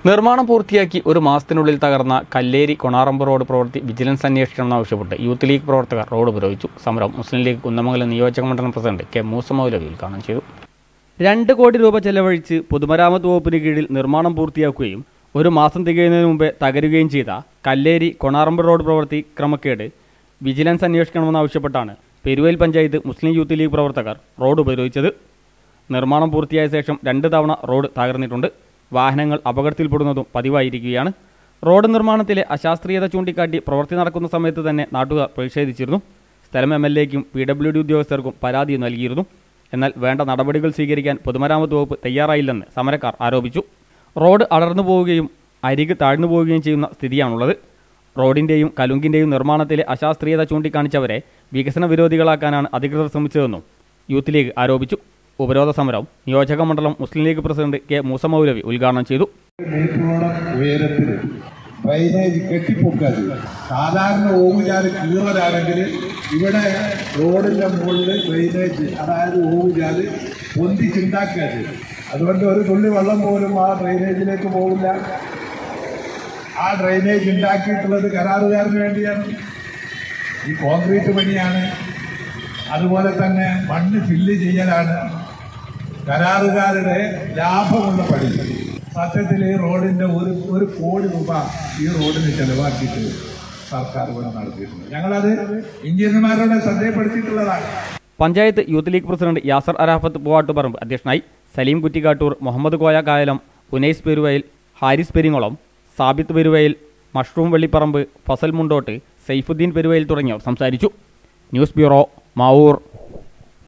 നിർമ്മാണം പൂർത്തിയാക്കി ഒരു മാസത്തിനുള്ളിൽ തകർന്ന കല്ലേരി കൊണാറമ്പ് റോഡ് പ്രവൃത്തി വിജിലൻസ് അന്വേഷിക്കണമെന്നാവശ്യപ്പെട്ട് യൂത്ത് ലീഗ് പ്രവർത്തകർ റോഡ് ഉപരോധിച്ചു സമരം മുസ്ലിം ലീഗ് കുന്നമംഗലം നിയോജക മണ്ഡലം പ്രസിഡന്റ് കെ മൂസ മൗലവി ഉദ്ഘാടനം ചെയ്തു രണ്ട് കോടി രൂപ ചെലവഴിച്ച് പൊതുമരാമത്ത് വകുപ്പിന് കീഴിൽ നിർമ്മാണം പൂർത്തിയാക്കുകയും ഒരു മാസം തികയുന്നതിന് മുമ്പേ തകരുകയും ചെയ്ത കല്ലേരി കൊണാറമ്പ് റോഡ് പ്രവൃത്തി ക്രമക്കേട് വിജിലൻസ് അന്വേഷിക്കണമെന്നാവശ്യപ്പെട്ടാണ് പെരുവയിൽ പഞ്ചായത്ത് മുസ്ലിം യൂത്ത് ലീഗ് പ്രവർത്തകർ റോഡ് ഉപരോധിച്ചത് നിർമ്മാണം പൂർത്തിയായ ശേഷം രണ്ട് തവണ റോഡ് തകർന്നിട്ടുണ്ട് വാഹനങ്ങൾ അപകടത്തിൽപ്പെടുന്നതും പതിവായിരിക്കുകയാണ് റോഡ് നിർമ്മാണത്തിലെ അശാസ്ത്രീയത ചൂണ്ടിക്കാട്ടി പ്രവൃത്തി നടക്കുന്ന സമയത്ത് തന്നെ നാട്ടുകാർ പ്രതിഷേധിച്ചിരുന്നു സ്ഥലം എം എൽ എക്കും പി ഡബ്ല്യു ഡി ഉദ്യോഗസ്ഥർക്കും പരാതി നൽകിയിരുന്നു എന്നാൽ വേണ്ട നടപടികൾ സ്വീകരിക്കാൻ പൊതുമരാമത്ത് വകുപ്പ് തയ്യാറായില്ലെന്ന് സമരക്കാർ ആരോപിച്ചു റോഡ് അടർന്നു പോവുകയും അരിക് താഴ്ന്നു പോവുകയും ചെയ്യുന്ന സ്ഥിതിയാണുള്ളത് റോഡിന്റെയും കലുങ്കിന്റെയും നിർമ്മാണത്തിലെ അശാസ്ത്രീയത ചൂണ്ടിക്കാണിച്ചവരെ വികസന വിരോധികളാക്കാനാണ് അധികൃതർ ശ്രമിച്ചതെന്നും യൂത്ത് ലീഗ് ആരോപിച്ചു ഉപരോധ സമരം നിയോജക മണ്ഡലം Muslim league president K Moosa Moulavi ഉദ്ഘാടനം ചെയ്തു മീറ്ററോളം ഉയരത്തിൽ ഡ്രൈനേജ് കെട്ടിപ്പൊക്കാത് സാധാരണ ഓവുചാല് കീറലാണെങ്കിൽ ഇവിടെ റോഡിന്റെ മുകളിൽ ഡ്രൈനേജ് അതായത് ഓവുചാല് പൊന്തിച്ചുണ്ടാക്കാത് അതുകൊണ്ട് ഒരു തുള്ളി വെള്ളം പോലും ആ ഡ്രൈനേജിലേക്ക് പോകില്ല ആ ഡ്രൈനേജ് ഉണ്ടാക്കിയിട്ടുള്ളത് കരാറുകാരന് വേണ്ടിയാണ് ഈ കോൺക്രീറ്റ് പണിയാണ് അതുപോലെ തന്നെ മണ്ണ് ഫില്ല് ചെയ്യലാണ് കരാറുകാരുടെ ലാഭമുള്ള പണി സത്യത്തിൽ ഈ റോഡിന്റെ ഒരു ഒരു കോടി രൂപ ഈ റോഡിന് ചെലവാക്കിയിട്ട് സർക്കാർ ഇവിടെ നടത്തിയിട്ടുണ്ട് ഞങ്ങളത് എഞ്ചിനീയർമാരോട് ശ്രദ്ധയപ്പെടുത്തിയിട്ടുള്ളതാണ് panchayat youth league president Yasar Arafat Poovattuparamba അധ്യക്ഷനായി സലീം കുറ്റിക്കാട്ടൂർ മുഹമ്മദ് കോയ കായലം ഉനൈസ് പെരുവയൽ ഹാരിസ് പെരിങ്ങോളം സാബിത്ത് പെരുവയൽ മഷ്റൂം വെള്ളിപ്പറമ്പ് ഫസൽ മുണ്ടോട്ട് സൈഫുദ്ദീൻ പെരുവയൽ തുടങ്ങിയവർ സംസാരിച്ചു ന്യൂസ് ബ്യൂറോ മാവൂർ